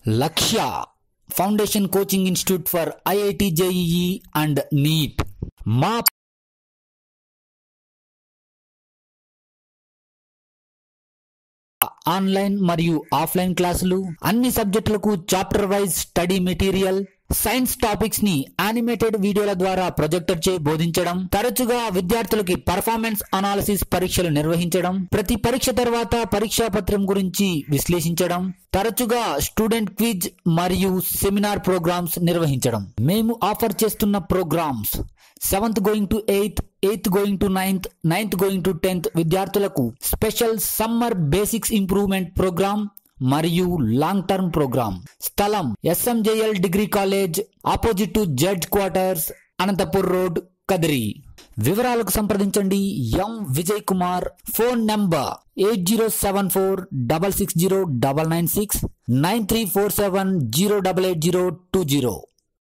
లక్ష్య foundation coaching institute for IIT JEE and NEET మా online మరియు ఆఫ్లైన్ క్లాసులు అన్ని సబ్జెక్టులకు chapter wise study material science topics ని యానిమేటెడ్ వీడియోల ద్వారా ప్రొజెక్టర్ చే బోధించడం తరచుగా విద్యార్థులకి పర్ఫార్మెన్స్ అనాలిసిస్ పరీక్షలు నిర్వహించడం ప్రతి పరీక్ష తర్వాత పరీక్షా పత్రం గురించి విశ్లేషించడం తరచుగా స్టూడెంట్ క్విజ్ మరియు సెమినార్ ప్రోగ్రామ్స్ నిర్వహించడం మేము ఆఫర్ చేస్తున్న programmes seventh going to eighth eighth going to ninth ninth going to tenth విద్యార్థులకు special summer basics improvement programme మరియు లాంగ్ టర్మ్ ప్రోగ్రామ్ స్థలం SMJL degree college opposite to judge quarters Anantapur road Kadiri వివరాలకు సంప్రదించండి M Vijay Kumar phone number eight zero seven four double six zero double nine six nine three four seven zero double eight zero two zero